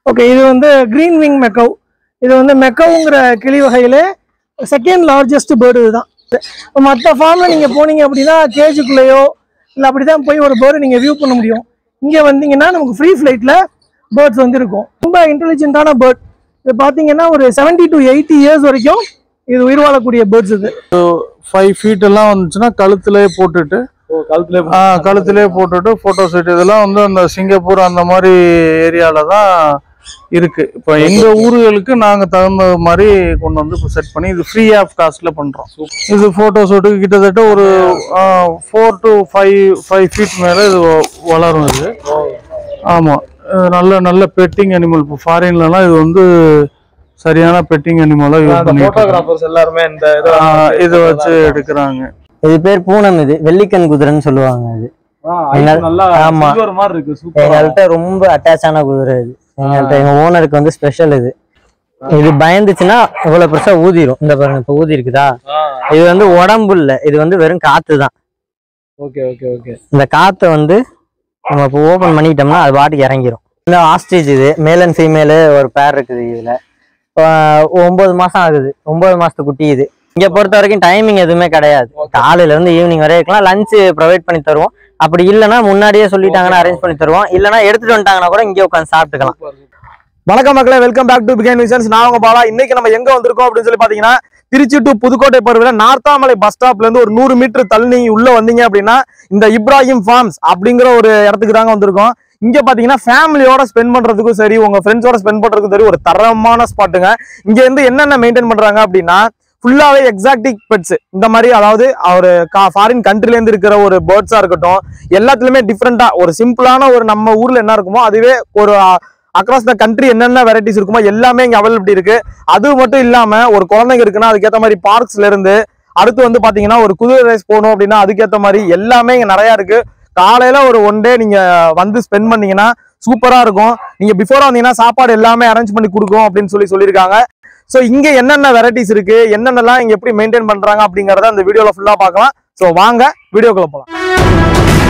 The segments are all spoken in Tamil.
ஓகே இது வந்து கிரீன் விங் மெக்கவ் இது வந்து மெக்கவுங்கிற கிளி வகையில செகண்ட் லார்ஜஸ்ட் பேர்டு இதுதான் மற்ற ஃபார்மில் நீங்கள் போனீங்க அப்படின்னா கேஜுக்குள்ளேயோ இல்லை அப்படி தான் போய் ஒரு பேர்டு நீங்கள் வியூ பண்ண முடியும் இங்கே வந்தீங்கன்னா நமக்கு ஃப்ரீ ஃப்ளைட்டில் பேர்ட்ஸ் வந்து இருக்கும் ரொம்ப இன்டெலிஜென்ட்டான பேர்ட் இது பார்த்தீங்கன்னா ஒரு 70 டு எயிட்டி இயர்ஸ் வரைக்கும் இது உயிர் வாழக்கூடிய பேர்ட்ஸ் இது ஃபைவ் ஃபீட் எல்லாம் வந்துச்சுன்னா கழுத்துலயே போட்டுட்டு கழுத்துல ஆ, கழுத்துலயே போட்டுட்டு போட்டோ ஷூட் இதெல்லாம் வந்து அந்த சிங்கப்பூர் அந்த மாதிரி ஏரியால தான் இருக்கு இப்போ எங்க ஊர்களுக்கு நாங்க தகுந்த மாதிரி கொண்டு வந்து இப்போ செட் பண்ணி இது ஃப்ரீ ஆஃப் காஸ்ட்ல பண்றோம் இது போட்டோ ஷூட்டுக்கு கிட்டத்தட்ட ஒரு four to five five feet மேல இது வ- வளரும் இது ஆமா இது நல்ல நல்ல பெட்டிங் அனிமல் இப்போ ஃபாரின்லலாம் இது வந்து சரியான பெட்டிங் அனிமலா யூஸ் அந்த பண்ணிட்டு இருக்காங்க. போட்டோகிராஃபர்ஸ் எல்லாருமே இந்த இதை ஆ, இதை வச்சு எடுக்கிறாங்க இது பேர் பூனம் இது வெள்ளிக்கண் குதிரைன்னு சொல்லுவாங்க இது எங்கள்- நல்லா ஆமா. சில்வர் மாதிரி இருக்கு சூப்பர் எங்கள்கிட்ட ரொம்ப அட்டாச் ஆன குதிரை இது எங்கள்கிட்ட எங்க ஓனருக்கு வந்து ஸ்பெஷல் இது இது பயந்துச்சுன்னா இவ்வளவு பெருசா ஊதிரும் இந்த பாருங்க இப்ப ஊதி இருக்குதா இது வந்து உடம்பு இல்ல இது வந்து வெறும் காத்து தான் ஓகே ஓகே ஓகே இந்த காத்தை வந்து நம்ம இப்போ ஓபன் பண்ணிக்கிட்டோம்னா அது பாட்டுக்கு இறங்கிரும் இந்த ஆஸ்ட்ரிச் இது மேல் அண்ட் ஃபீமேலு ஒரு பேர் இருக்குது இதுல இப்போ ஒன்பது மாசம் ஆகுது ஒன்பது மாசத்து குட்டி இது இங்க பொறுத்த வரைக்கும் டைமிங் எதுவுமே கிடையாது காலையில இருந்து ஈவினிங் வரை இருக்கலாம் லஞ்ச் ப்ரொவைட் பண்ணி தருவோம் அப்படி இல்லைன்னா முன்னாடியே சொல்லிட்டாங்கன்னா அரேஞ்ச் பண்ணி தருவோம் இல்லைன்னா எடுத்துட்டு வந்துட்டாங்கன்னா கூட இங்கே உட்காந்து சாப்பிட்டுக்கலாம் வணக்கம் மக்களே வெல்கம் பேக் டு பிகேன் விஷன்ஸ் நான் உங்க பாலா இன்னைக்கு நம்ம எங்க வந்திருக்கோம் அப்படின்னு சொல்லி பாத்தீங்கன்னா திருச்சி டு புதுக்கோட்டை பருவில நார்த்தாமலை பஸ் ஸ்டாப்ல இருந்து ஒரு நூறு மீட்டர் தள்ளி நீங்க உள்ள வந்தீங்க அப்படின்னா இந்த இப்ராஹிம் ஃபார்ம்ஸ் அப்படிங்கிற ஒரு இடத்துக்கு தாங்க வந்திருக்கோம் இங்க பாத்தீங்கன்னா ஃபேமிலியோட ஸ்பெண்ட் பண்றதுக்கும் சரி உங்க ஃப்ரெண்ட்ஸோட ஸ்பெண்ட் பண்றதுக்கும் சரி ஒரு தரமான ஸ்பாட்டுங்க இங்க இருந்து என்னென்ன மெயின்டைன் பண்றாங்க அப்படின்னா ஃபுல்லாவே எக்ஸாக்டிக் பெட்ஸ் இந்த மாதிரி அதாவது ஒரு ஃபாரின் கண்ட்ரில இருந்து இருக்கிற ஒரு பேர்ட்ஸா இருக்கட்டும் எல்லாத்துலயுமே டிஃப்ரெண்டா ஒரு சிம்பிளான ஒரு நம்ம ஊர்ல என்ன இருக்குமோ அதுவே ஒரு அக்ராஸ் த கண்ட்ரி என்னென்ன வெரைட்டிஸ் இருக்குமோ எல்லாமே இங்க அவைலபிலிட்டி இருக்கு அது மட்டும் இல்லாம ஒரு குழந்தைங்க இருக்குன்னா அதுக்கேற்ற மாதிரி பார்க்ஸ்ல இருந்து அடுத்து வந்து பாத்தீங்கன்னா ஒரு குதிரை ரேஸ் போகணும் அப்படின்னா அதுக்கேற்ற மாதிரி எல்லாமே இங்க நிறைய இருக்கு காலையில ஒரு ஒன் டே நீங்க வந்து ஸ்பெண்ட் பண்ணீங்கன்னா சூப்பரா இருக்கும் நீங்க பிஃபோரா வந்தீங்கன்னா சாப்பாடு எல்லாமே அரேஞ்ச் பண்ணி கொடுக்கும் அப்படின்னு சொல்லி சொல்லியிருக்காங்க ஸோ இங்க என்னென்ன வெரைட்டிஸ் இருக்கு என்னென்னலாம் இங்க எப்படி மெயின்டைன் பண்றாங்க அப்படிங்கறத அந்த வீடியோல ஃபுல்லா பார்க்கலாம் ஸோ வாங்க வீடியோக்குள்ள போலாம்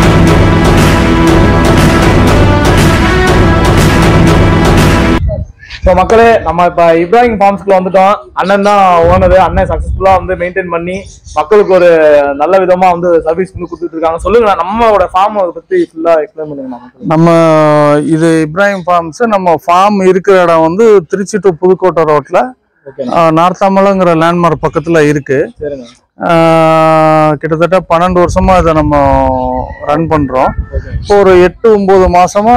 ஸோ மக்களே நம்ம இப்போ இப்ராஹிம் ஃபார்ம்ஸ்க்குள்ள வந்துட்டோம் அண்ணன் தான் ஓனர் அண்ணன் சக்ஸஸ்ஃபுல்லாக வந்து மெயின்டைன் பண்ணி மக்களுக்கு ஒரு நல்ல விதமா வந்து சர்வீஸ் வந்து கொடுத்துட்டு இருக்காங்க சொல்லுங்க நம்மளோட ஃபார்ம் அதை பத்தி ஃபுல்லா எக்ஸ்பிளைன் பண்ணுங்க நமக்கு நம்ம இது இப்ராஹிம் ஃபார்ம்ஸ் நம்ம ஃபார்ம் இருக்கிற இடம் வந்து திருச்சி டு புதுக்கோட்டை ரோட்ல ஓகே நார்த்தாமலைங்கிற லேண்ட்மார்க் பக்கத்துல இருக்கு சரிண்ணா ஆஹ் கிட்டத்தட்ட பன்னெண்டு வருஷமா இதை நம்ம ரன் பண்றோம் ஓகே இப்போ ஒரு எட்டு ஒன்பது மாசமா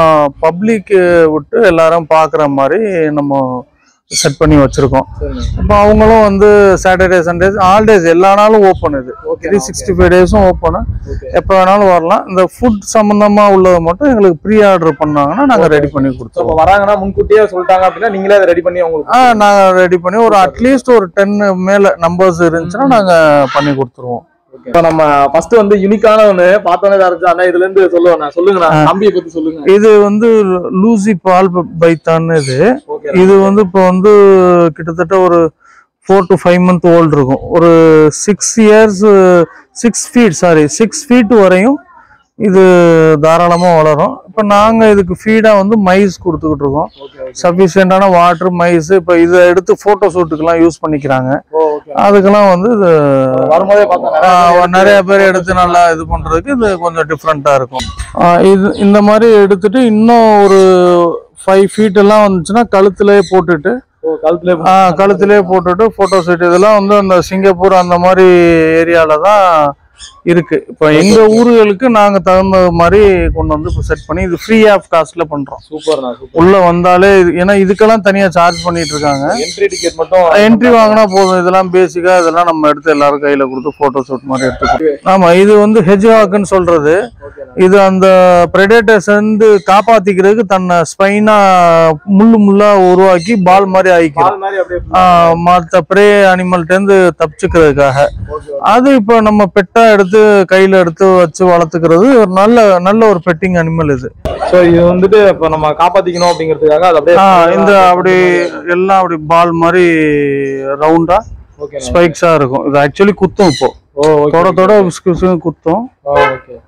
பப்ளிக் விட்டு எல்லாரும் பார்க்குற மாதிரி நம்ம செட் பண்ணி வச்சிருக்கோம் சரிண்ணா இப்போ அவங்களும் வந்து சாட்டர்டே சண்டேஸ் ஹாலிடேஸ் எல்லா நாளும் ஓப்பன் இது ஓகே த்ரீ சிக்ஸ்டி ஃபைவ் டேஸும் ஓப்பனு ஓகே எப்போ வேணாலும் வரலாம் இந்த ஃபுட் சம்மந்தமா உள்ளதை மட்டும் எங்களுக்கு ப்ரீ ஆர்டர் பண்ணாங்கன்னா நாங்கள் ரெடி பண்ணி ஸோ கொடுத்துருவோம் இப்போ வராங்கன்னா முன்கூட்டியே சொல்லிட்டாங்க அப்படின்னா நீங்களே அதை ரெடி பண்ணி அவங்களுக்கு ஆ நாங்கள் ரெடி பண்ணி ஒரு அட்லீஸ்ட் ஒரு டென் மேல நம்பர்ஸ் இருந்துச்சுன்னா நாங்கள் பண்ணி கொடுத்துருவோம் இப்போ நம்ம ஃபர்ஸ்ட் வந்து யுனிக்கான ஒன்று பார்த்தோன்னே இருந்துச்சு அண்ணா இதுல இருந்து சொல்லுவேண்ணா சொல்லுங்கண்ணா தம்பியை பத்தி சொல்லுங்க இது வந்து லூசி பால் பைத்தான்னு இது ஓகே இது வந்து இப்போ வந்து கிட்டத்தட்ட ஒரு four to five month old இருக்கும் ஒரு six years six feet sorry six feet வரையும் இது தாராளமாக வளரும் இப்போ நாங்கள் இதுக்கு ஃபீடாக வந்து மைஸ் கொடுத்துக்கிட்டு இருக்கோம் ஓகே ஓகே சஃபிஷியண்டான வாட்டர் மைஸ் இப்போ இதை எடுத்து ஃபோட்டோ ஷூட்டுக்கெல்லாம் யூஸ் பண்ணிக்கிறாங்க ஓ ஓகே அதுக்கெல்லாம் வந்து இது வரும்போதே பார்த்தோம் ஆஹ் நிறைய பேர் எடுத்து நல்லா இது பண்றதுக்கு இது கொஞ்சம் டிஃப்ரெண்டா இருக்கும் ஆஹ் இது இந்த மாதிரி எடுத்துட்டு இன்னும் ஒரு ஃபைவ் ஃபீட் எல்லாம் வந்துச்சுன்னா கழுத்துலயே போட்டுட்டு ஓ கழுத்துல ஆஹ் கழுத்துலயே போட்டுட்டு போட்டோ ஷூட் இதெல்லாம் வந்து அந்த சிங்கப்பூர் அந்த மாதிரி ஏரியால தான் இருக்கு இப்போ எங்க ஊர்களுக்கு நாங்க தகுந்த மாதிரி கொண்டு வந்து இப்போ செட் பண்ணி இது ஃப்ரீ ஆஃப் காஸ்ட்ல பண்றோம் சூப்பர்ண்ணா சூப்பர் உள்ள வந்தாலே இது- ஏன்னா இதுக்கெல்லாம் தனியா சார்ஜ் பண்ணிட்டு இருக்காங்க என்ட்ரி டிக்கெட் மட்டும் என்ட்ரி வாங்கினா போதும் இதெல்லாம் பேசிக்கா இதெல்லாம் நம்ம எடுத்து எல்லாரும் கையில கொடுத்து போட்டோ ஷூட் மாதிரி எடுத்துக்கணும் ஆமா இது வந்து ஹெஜ்ஹாக்னு சொல்றது ஓகேண்ணா இது அந்த பிரெடேட்டர்ஸ் வந்து காப்பாத்திக்கிறதுக்கு தன்னை ஸ்பைனா முள்ளு முள்ளா உருவாக்கி பால் மாதிரி ஆயிக்கும் பால் மாதிரி அப்படியே ஆஹ் மத்த ப்ரே அனிமல்ட்ட இருந்து தப்பிச்சுக்கிறதுக்காக ஓகே அது இப்போ நம்ம பெட்டா எடுத்து கையில எடுத்து வச்சு வளர்த்துக்கிறது ஒரு நல்ல நல்ல ஒரு பெட்டிங் அனிமல் இது ஸோ இது வந்துட்டு இப்போ நம்ம காப்பாத்திக்கணும் அப்படிங்கிறதுக்காக அது அப்படியே ஆஹ் இந்த அப்படி எல்லாம் அப்படி பால் மாதிரி ரவுண்டா ஓகே ஸ்பைக்ஸா இருக்கும் இது ஆக்சுவலி குத்தும் இப்போ ஓ ஓகே தொட தொட விஸ்கு விஸ்கு குத்தும் ஓ ஓகே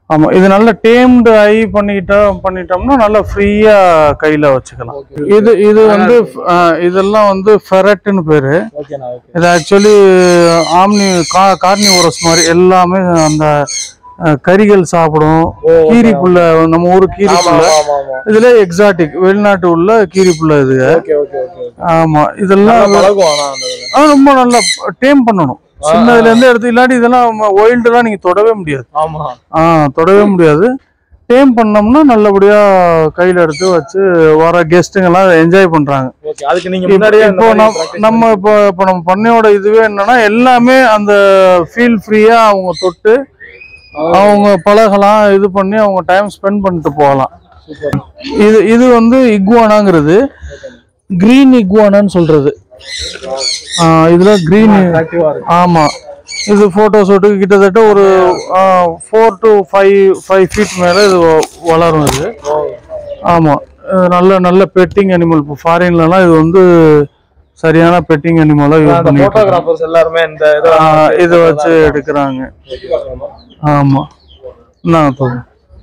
ஆமா இது நல்ல டேம்டு ஐ பண்ணிட்டோம் பண்ணிட்டோம்னா நல்லா ஃப்ரீயா கையில வச்சுக்கலாம் இது இது வந்து அஹ், இதெல்லாம் வந்து ஃபெரட்னு பேரு ஓகேண்ணா ஓகே இது ஆக்சுவலி ஆம்னி கா கார்னிவோரஸ் மாதிரி எல்லாமே அந்த அஹ், கரிகள் சாப்பிடும் கீரி புல்ல நம்ம ஊர் கீரி புல்ல ஆமா ஆமா இதுல எக்ஸாட்டிக் வெளிநாட்டு உள்ள கீரி புல்ல இது ஓகே ஓகே ஓகே ஆமா இதெல்லாம் பழகும் ஆனா அந்த இதுல. ஆ, ரொம்ப நல்லா டேம் பண்ணணும் சின்னதுல இருந்து எடுத்து இல்லாட்டி இதெல்லாம் ஒயில்டுலாம் நீங்க தொடவே முடியாது ஆமா ஆ தொடவே முடியாது டேம் பண்ணோம்னா நல்லபடியா கையில எடுத்து வச்சு வர கெஸ்ட்டுங்க எல்லாம் என்ஜாய் பண்றாங்க ஓகே அதுக்கு நீங்க இப்போ முன்னாடியே இப்போ நம்ம நம்ம இப்போ இப்போ நம்ம பண்ணையோட இதுவே என்னன்னா எல்லாமே அந்த ஃபீல் ஃப்ரீயா அவங்க தொட்டு அவங்க பழகலாம் இது பண்ணி அவங்க டைம் ஸ்பெண்ட் பண்ணிட்டு போகலாம் இது இது வந்து இக்வானாங்கிறது கிரீன் இக்வானான்னு சொல்றது ஆ, இதுல கிரீன் ஆக்டிவா இருக்கு ஆமா இது போட்டோ ஷூட்டுக்கு கிட்டத்தட்ட ஒரு four to five five feet மேல இது வ- வளரும் இது ஆமா இது நல்ல நல்ல பெட்டிங் அனிமல் இப்போ ஃபாரின்லலாம் இது வந்து சரியான பெட்டிங் அனிமலா யூஸ் அந்த பண்ணிட்டு இருக்காங்க. போட்டோகிராஃபர்ஸ் எல்லாருமே இந்த இதை ஆ, இதை வச்சு எடுக்கிறாங்க ஆமா நான் போதும்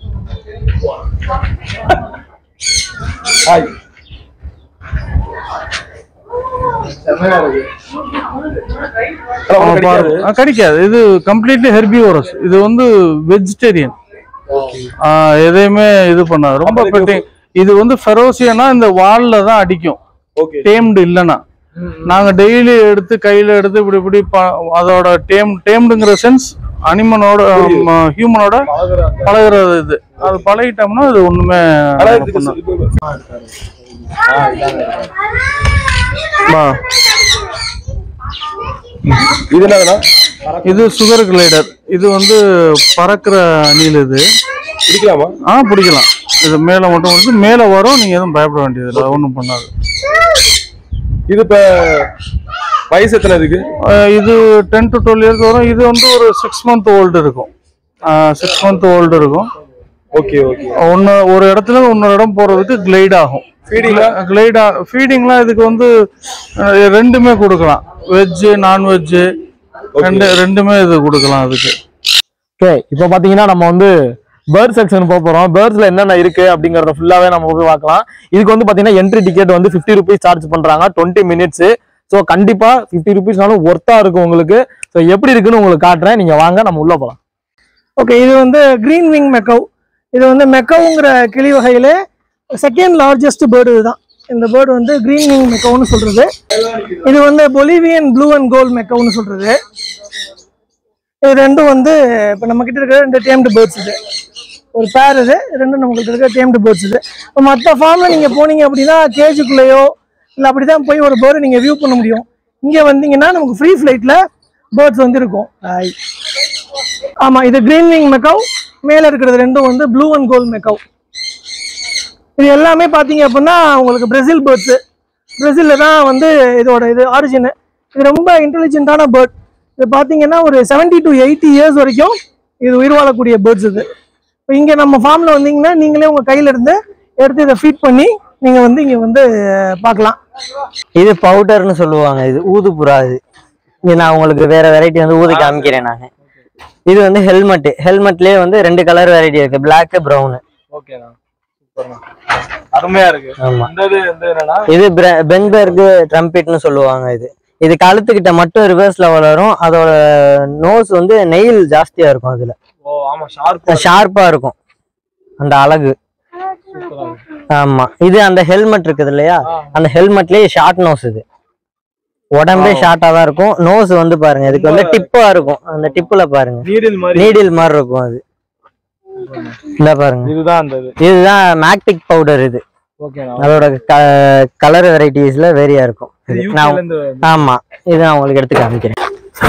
ஹாய் செம்மையா இருக்கு ஆமா, பாரு. ஆ, கிடைக்காது இது கம்ப்ளீட்லி ஹெர்பிவோரஸ் இது வந்து வெஜிடேரியன் எதையுமே இது பண்ணாது ரொம்ப பெட்டிங் இது வந்து ஃபெரோசியனா இந்த வால்ல தான் அடிக்கும் ஓகே டேம்டு இல்லைன்னா நாங்க டெய்லி எடுத்து கையில எடுத்து இப்படி இப்படி ப- அதோட டேம் டேம்டுங்கிற சென்ஸ் அனிமனோட ஹியூமனோட பழகுறது இது அது பழகிட்டோம்னா இது ஒண்ணுமே பண்ணாது. பா. இது என்னதுன்னா இது சுகர் கிளைடர் இது வந்து பறக்கிற அணில் இது பிடிக்கலாமா ஆ பிடிக்கலாம் இது மேலே மட்டும் வந்து மேலே வரும் நீங்க எதுவும் பயப்பட வேண்டியதில்லை ஒன்றும் பண்ணாது இது இப்ப வயசு எத்தனை இதுக்கு அஹ் இது டென் டு டுவெல் இயர்ஸ் வரும் இது வந்து ஒரு சிக்ஸ் மந்த் ஓல்டு இருக்கும் சிக்ஸ் மந்த் ஓல்டு இருக்கும் ஓகே ஓகே ஒன்று ஒரு இடத்துல இன்னொரு இடம் போறதுக்கு கிளைட் ஆகும் Feeding-ல? கிளைட் ஃபீடிங்லாம் இதுக்கு வந்து அஹ், ரெண்டுமே கொடுக்கலாம் வெஜ்ஜு நான்வெஜ்ஜு ரெண்டு ரெண்டுமே இது கொடுக்கலாம் அதுக்கு ஓகே இப்போ பாத்தீங்கன்னா நம்ம வந்து பேர்ட் செக்ஷன் போக போறோம் பேர்ட்ஸ்ல என்னென்ன இருக்கு அப்படிங்கறத ஃபுல்லாவே நம்ம போய் பார்க்கலாம் இதுக்கு வந்து பாத்தீங்கன்னா என்ட்ரி டிக்கெட் வந்து 50 ருபீஸ் சார்ஜ் பண்றாங்க டுவெண்ட்டி மினிட்ஸ் ஸோ கண்டிப்பா ஃபிஃப்டி ருபீஸ்னாலும் ஒர்த்தா இருக்கும் உங்களுக்கு ஸோ எப்படி இருக்குன்னு உங்களுக்கு காட்டுறேன் நீங்க வாங்க நம்ம உள்ள போலாம் ஓகே இது வந்து கிரீன் விங் மெக்கவ் இது வந்து மெக்கவுங்கிற கிளி வகையிலே செகண்ட் லார்ஜஸ்ட் பேர்டு இதுதான் இந்த பேர்டு வந்து கிரீன் விங் மெக்கவுன்னு சொல்றது இது வந்து பொலிவியன் ப்ளூ அண்ட் கோல்ட் மெக்கவுன்னு சொல்றது இது ரெண்டும் வந்து இப்போ நம்ம கிட்ட இருக்கிற ரெண்டு டேம்டு பேர்ட்ஸ் இது ஒரு பேர் இது ரெண்டும் நம்ம கிட்ட இருக்கிற டேம்டு பேர்ட்ஸ் இது இப்போ மற்ற ஃபார்மில் நீங்கள் போனீங்க அப்படின்னா கேஜுக்குள்ளேயோ இல்லை அப்படி தான் போய் ஒரு பேர்டு நீங்கள் வியூ பண்ண முடியும் இங்கே வந்தீங்கன்னா நமக்கு ஃப்ரீ ஃப்ளைட்டில் பேர்ட்ஸ் வந்து இருக்கும் Hi. ஆமா இது கிரீன் விங் மெக்கவ் மேல இருக்கிறது ரெண்டும் வந்து ப்ளூ அண்ட் கோல்ட் மெக்கவ் இது எல்லாமே பாத்தீங்க அப்படின்னா உங்களுக்கு பிரேசில் பேர்ட்ஸ் பிரேசில்ல தான் வந்து இதோட இது ஆரிஜின் இது ரொம்ப இன்டெலிஜென்ட்டான பேர்ட் இது பாத்தீங்கன்னா ஒரு 70 டு எயிட்டி இயர்ஸ் வரைக்கும் இது உயிர் வாழக்கூடிய பேர்ட்ஸ் இது இப்போ இங்க நம்ம ஃபார்ம்ல வந்தீங்கன்னா நீங்களே உங்க கையில இருந்து எடுத்து இதை ஃபீட் பண்ணி நீங்க வந்து இங்க வந்து பார்க்கலாம் இது பவுடர்னு சொல்லுவாங்க இது ஊதுபுறா இது இது நான் உங்களுக்கு வேற வெரைட்டி வந்து ஊதி காமிக்கிறேன் நான் இது வந்து ஹெல்மெட் ஹெல்மெட்லயே வந்து ரெண்டு கலர் வெரைட்டி இருக்கு Black ப்ரௌன் ஓகேண்ணா சூப்பர்ண்ணா அருமையா இருக்கு ஆமா இந்த இது இந்த என்னன்னா இது பென்பெர்க் ட்ரம்பிட்னு சொல்லுவாங்க இது இது கழுத்துக்கிட்ட மட்டும் ரிவர்ஸ்ல வளரும் அதோட நோஸ் வந்து நெயில் ஜாஸ்தியா இருக்கும் அதுல ஓ ஆமா ஷார்ப் ஷார்ப்பா இருக்கும் அந்த அழகு ஆமா இது அந்த ஹெல்மெட் இருக்குது இல்லையா அந்த ஹெல்மெட்லயே ஷார்ட் நோஸ் இது உடம்பே ஷார்ட்டா தான் இருக்கும் நோஸ் வந்து பாருங்க இதுக்கு வந்து டிப்பா இருக்கும் அந்த டிப்புல பாருங்க நீடில் மாதிரி நீடில் மாதிரி இருக்கும் அது இந்த பாருங்க இதுதான் அந்த இது இதுதான் மேக்டிக் பவுடர் இது ஓகேண்ணா அதோட கலர் வெரைட்டிஸ்ல வேரியா இருக்கும் இது இது. UK நான் ல இருந்து ஆமா இது நான் உங்களுக்கு எடுத்து காமிக்கிறேன்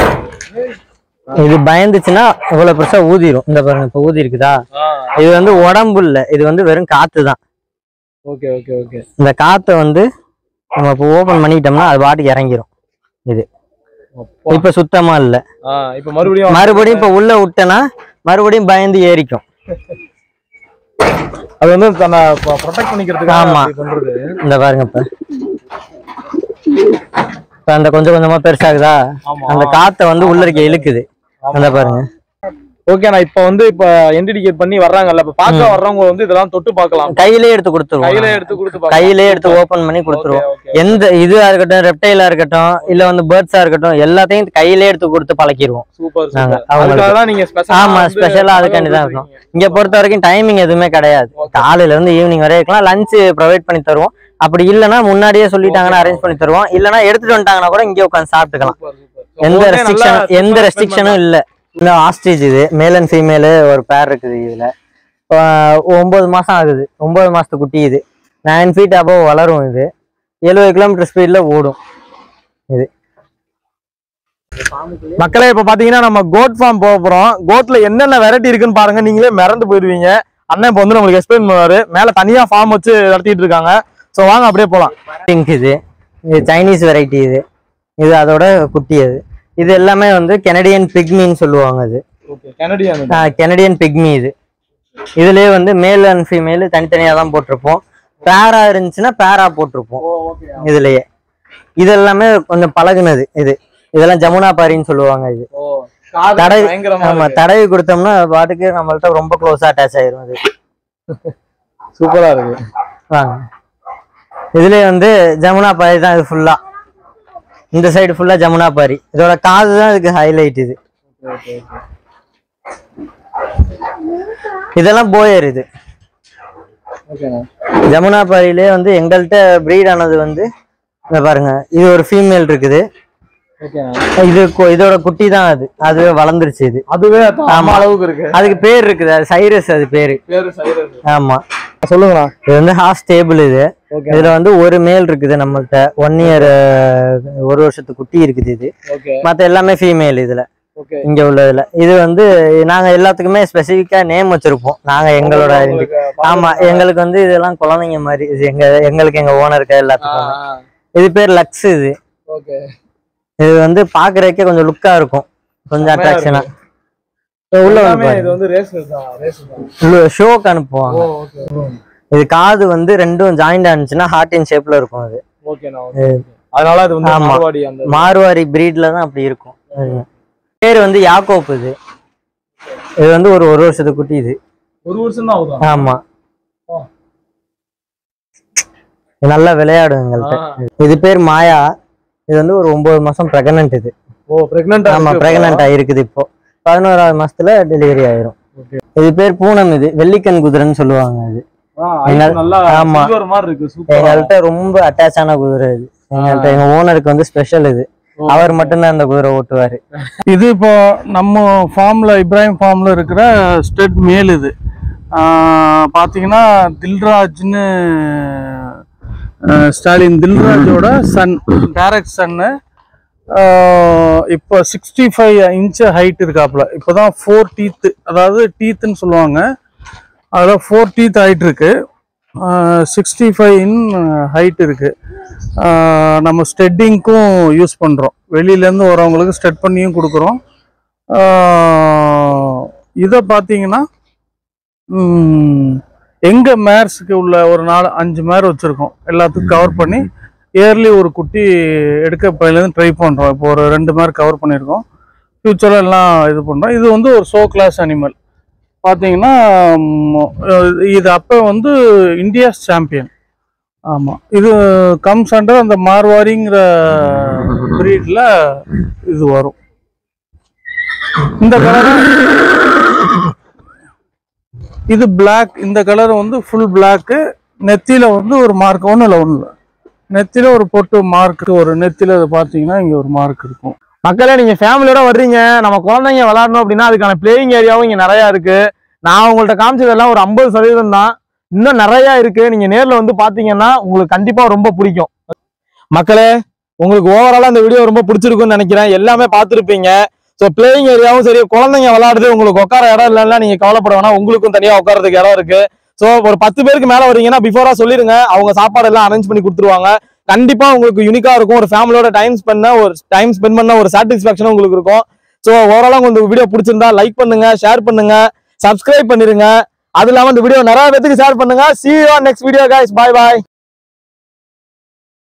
இது பயந்துச்சுன்னா இவ்வளவு பெருசா ஊதிரும் இந்த பாருங்க இப்ப ஊதி இருக்குதா இது வந்து உடம்பு இல்ல இது வந்து வெறும் காத்து தான் ஓகே ஓகே ஓகே இந்த காத்தை வந்து நம்ம இப்போ ஓபன் பண்ணிக்கிட்டோம்னா அது பாட்டுக்கு இறங்கிரும் இது இப்ப சுத்தமா இல்ல ஆ இப்போ மறுபடியும் மறுபடியும் இப்ப உள்ள விட்டனா மறுபடியும் பயந்து ஏறிக்கும் அது வந்து தன்னை ப்ரொடெக்ட் பண்ணிக்கிறதுக்கு ஆமா. அப்படி பண்றது இந்த பாருங்க இப்ப இப்ப அந்த கொஞ்சம் கொஞ்சமா பெருசாகுதா ஆமா அந்த காத்தை வந்து உள்ள இருக்க இழுக்குது அந்த பாருங்க ஓகேண்ணா இப்ப வந்து இப்ப என்ட்ரி டிக்கெட் பண்ணி வர்றாங்கல்ல இப்ப பார்க்க ம். வர்றவங்க வந்து இதெல்லாம் தொட்டு பார்க்கலாம் கையிலே எடுத்து கொடுத்துருவோம் கையில எடுத்து கொடுத்து கையிலே எடுத்து ஓபன் பண்ணி கொடுத்துருவோம் எந்த இதுவா இருக்கட்டும் ரெப்டைலா இருக்கட்டும் இல்ல வந்து பேர்ட்ஸா இருக்கட்டும் எல்லாத்தையும் கையிலே எடுத்து கொடுத்து பழக்கிடுவோம் சூப்பர் நாங்க சூப்பர் அவங்களுக்கு- அதுக்காக தான் நீங்க ஸ்பெஷலா ஆமா, special ஆ அதுக்காண்டி தான் இருக்கும். இங்க பொறுத்த வரைக்கும் டைமிங் எதுவுமே கிடையாது காலையில இருந்து ஈவினிங் வரை இருக்கலாம் லஞ்ச் ப்ரொவைட் பண்ணி தருவோம் அப்படி இல்லைன்னா முன்னாடியே சொல்லிட்டாங்கன்னா அரேஞ்ச் பண்ணி தருவோம் இல்லைன்னா எடுத்துட்டு வந்துட்டாங்கன்னா கூட இங்கே உட்காந்து சாப்பிட்டுக்கலாம் எந்த ரெஸ்ட்ரிக்ஷன் எந்த ரெஸ்ட்ரிக்ஷனும் இல்ல இந்த ஆஸ்ட்ரிச் இது மேல் அண்ட் ஃபீமேலு ஒரு பேர் இருக்குது இதுல ஆஹ் ஒன்பது மாசம் ஆகுது ஒன்பது மாசத்து குட்டி இது நைன் ஃபீட் above வளரும் இது எழுபது கிலோமீட்டர் ஸ்பீட்ல ஓடும் மக்களே இப்ப பாத்தீங்கன்னா நம்ம கோட் ஃபார்ம் போக போறோம் கோட்ல என்னென்ன வெரைட்டி இருக்குன்னு பாருங்க நீங்களே மறந்து போயிருவீங்க அண்ணன் இப்ப வந்து நம்மளுக்கு எக்ஸ்பிளைன் பண்ணுவாரு மேல தனியா ஃபார்ம் வச்சு நடத்திட்டு இருக்காங்க சோ வாங்க அப்படியே போலாம் பிங்க் இது இது சைனீஸ் வெரைட்டி இது இது அதோட குட்டி அது இது எல்லாமே வந்து கெனடியன் பிக்மின்னு சொல்லுவாங்க அது கனடியன் கெனடியன் பிக்மி இது இதுலயே வந்து மேல் அண்ட் ஃபீமேல் தனித்தனியா தான் போட்டிருப்போம் பேரா இருந்துச்சுன்னா பேரா போட்டிருப்போம் இதுலயே இது எல்லாமே கொஞ்சம் பழகுனது இது இதெல்லாம் ஜமுனா பாரின்னு சொல்லுவாங்க இது தடவி ஆமா தடவி கொடுத்தோம்னா அது பாட்டுக்கு நம்மள்ட்ட ரொம்ப க்ளோஸா அட்டாச் ஆயிரும் அது சூப்பரா இருக்கு வாங்க இதுலயே வந்து ஜமுனா பாரி தான் இது ஃபுல்லா இந்த சைடு ஃபுல்லா ஜமுனா பாரி இதோட காது தான் இதுக்கு ஹைலைட் இது இதெல்லாம் போயர் இது ஜமுனா பாரியிலே வந்து எங்கள்கிட்ட ப்ரீட் ஆனது வந்து இங்க பாருங்க இது ஒரு ஃபீமேல் இருக்குது இது கு- இதோட குட்டி தான் அது அது வளர்ந்துருச்சு இது அதுவே அம்மா ஆமா. அளவுக்கு இருக்கு அதுக்கு பேர் இருக்குது அது சைரஸ் அது பேரு பேரு சைரஸ் ஆமா சொல்லுங்கண்ணா இது வந்து ஹாஃப் ஸ்டேபிள் இது ஓகே இதுல வந்து ஒரு மேல் இருக்குது நம்மள்ட்ட ஒன் இயர் ஒரு வருஷத்து குட்டி இருக்குது இது ஓகே மத்த எல்லாமே ஃபீமேல் இதுல ஓகே இங்க உள்ளதுல இது வந்து நாங்க எல்லாத்துக்குமே ஸ்பெசிஃபிக்கா நேம் வச்சிருப்போம் நாங்க எங்களோட ஆமா எங்களுக்கு வந்து இதெல்லாம் குழந்தைங்க மாதிரி இது எங்க எங்களுக்கு எங்க ஓனருக்கு எல்லாத்துக்கும் இது பேர் லக்ஸ் இது ஓகே இது வந்து பாக்குறதுக்கே கொஞ்சம் லுக்கா இருக்கும் கொஞ்சம் செமையா அட்ராக்ஷனா உள்ள வந்து இது பாருங்க. வந்து ரேஸ் தான் ரேஸ் தான் உள்ள ஷோக்கு அனுப்புவாங்க ஓ ஓகே இது காது வந்து ரெண்டும் ஜாயிண்ட் ஆனிச்சுன்னா ஹார்ட் இன் ஷேப்ல இருக்கும் அது ஓகேண்ணா ஓகே அதனால அது வந்து ஆமா. மார்வாடி அந்த மார்வாரி பிரீட்ல தான் அப்படி இருக்கும் அது. பேர் வந்து யாக்கோப் இது இது வந்து ஒரு ஒரு வருஷத்து குட்டி இது ஒரு வருஷம் தான் ஆகுதா ஆமா ஆ. இது நல்லா விளையாடும் எங்கள்கிட்ட இது பேர் மாயா இது வந்து ஒரு ஒன்பது மாசம் பிரெக்னன்ட் இது ஓ பிரெக்னன்ட் ஆமா பிரெக்னன்ட் ஆயிருக்குது இப்போ பதினோராவது மாசத்துல டெலிவரி ஆயிரும் இது பேர் பூனம் இது வெள்ளிக்கண் குதிரைன்னு சொல்லுவாங்க இது எங்கள்- நல்லா ஆமா. silver மாதிரி இருக்கு சூப்பரா எங்கள்கிட்ட ரொம்ப அட்டாச் ஆன குதிரை இது எங்கள்கிட்ட எங்க ஓனருக்கு வந்து ஸ்பெஷல் இது அவர் மட்டும்தான் அந்த குதிரை ஓட்டுவாரு இது இப்போ நம்ம ஃபார்ம்ல இப்ராஹிம் ஃபார்ம்ல இருக்கிற ஸ்டெட் மேல் இது ஆஹ் பாத்தீங்கன்னா தில்ராஜ்னு ஆஹ் ஸ்டாலின் தில்ராஜோட சன் டைரக்ட் சன்னு இப்போ சிக்ஸ்டி ஃபைவ் இன்ச்சு ஹைட் இருக்காப்புல இப்போதான் ஃபோர் டீத்து அதாவது டீத்துன்னு சொல்லுவாங்க அதில் ஃபோர் டீத் ஹைட் இருக்கு சிக்ஸ்டி ஃபைவ் இன் ஹைட் இருக்கு ஆஹ் நம்ம ஸ்டெட்டிங்க்கும் யூஸ் பண்ணுறோம் வெளியிலேருந்து வரவங்களுக்கு ஸ்டெட் பண்ணியும் கொடுக்குறோம் இதை பார்த்தீங்கன்னா எங்க மேர்ஸுக்கு உள்ள ஒரு நாலு அஞ்சு மேர் வச்சுருக்கோம் எல்லாத்துக்கும் கவர் பண்ணி இயர்லி ஒரு குட்டி எடுக்க இப்போலேருந்து ட்ரை பண்ணுறோம் இப்போ ஒரு ரெண்டு மேர் கவர் பண்ணியிருக்கோம் ஃப்யூச்சரில் எல்லாம் இது பண்ணுறோம் இது வந்து ஒரு ஷோ கிளாஸ் அனிமல் பார்த்தீங்கன்னா ம், இது அப்போ வந்து இந்தியாஸ் சாம்பியன் ஆமாம் இது கம்ஸ் அண்டர் அந்த மார்வாரிங்கிற ப்ரீடில் இது வரும் இந்த கலர் இது Black இந்த கலர் வந்து ஃபுல் பிளாக்கு நெத்தியில வந்து ஒரு மார்க் ஒன்றும் இல்லை ஒன்றும் இல்லை நெத்தியில ஒரு பொட்டு மார்க் ஒரு நெத்தியில அதை பார்த்தீங்கன்னா இங்கே ஒரு மார்க் இருக்கும் மக்களே நீங்க ஃபேமிலியோட வர்றீங்க நம்ம குழந்தைங்க விளையாடணும் அப்படின்னா அதுக்கான பிளேயிங் ஏரியாவும் இங்க நிறைய இருக்கு நான் உங்கள்ட்ட காமிச்சதெல்லாம் ஒரு ஐம்பது சதவீதம் தான் இன்னும் நிறைய இருக்கு நீங்க நேர்ல வந்து பாத்தீங்கன்னா உங்களுக்கு கண்டிப்பா ரொம்ப பிடிக்கும் மக்களே உங்களுக்கு ஓவராலா இந்த வீடியோ ரொம்ப பிடிச்சிருக்கும்னு நினைக்கிறேன் எல்லாமே பார்த்துருப்பீங்க ஸோ பிளேயிங் ஏரியாவும் சரி குழந்தைங்க விளையாடுது உங்களுக்கு உட்கார இடம் இல்லைன்னா நீங்க கவலைப்பட வேணாம் உங்களுக்கும் தனியா உட்காரதுக்கு இடம் இருக்கு ஸோ ஒரு பத்து பேருக்கு மேல வரீங்கன்னா பிஃபோரா சொல்லிருங்க அவங்க சாப்பாடு எல்லாம் அரேஞ்ச் பண்ணி கொடுத்துருவாங்க கண்டிப்பா உங்களுக்கு யூனிக்கா இருக்கும் ஒரு ஃபேமிலியோட டைம் ஸ்பெண்ட் ஒரு டைம் ஸ்பெண்ட் பண்ண ஒரு சாட்டிஸ்ஃபேக்ஷன் உங்களுக்கு இருக்கும் ஸோ ஓவராலா உங்களுக்கு வீடியோ பிடிச்சிருந்தா லைக் பண்ணுங்க ஷேர் பண்ணுங்க சப்ஸ்கிரைப் பண்ணிருங்க அது இல்லாம இந்த வீடியோ நிறைய பேத்துக்கு ஷேர் பண்ணுங்க see you on next video guys bye bye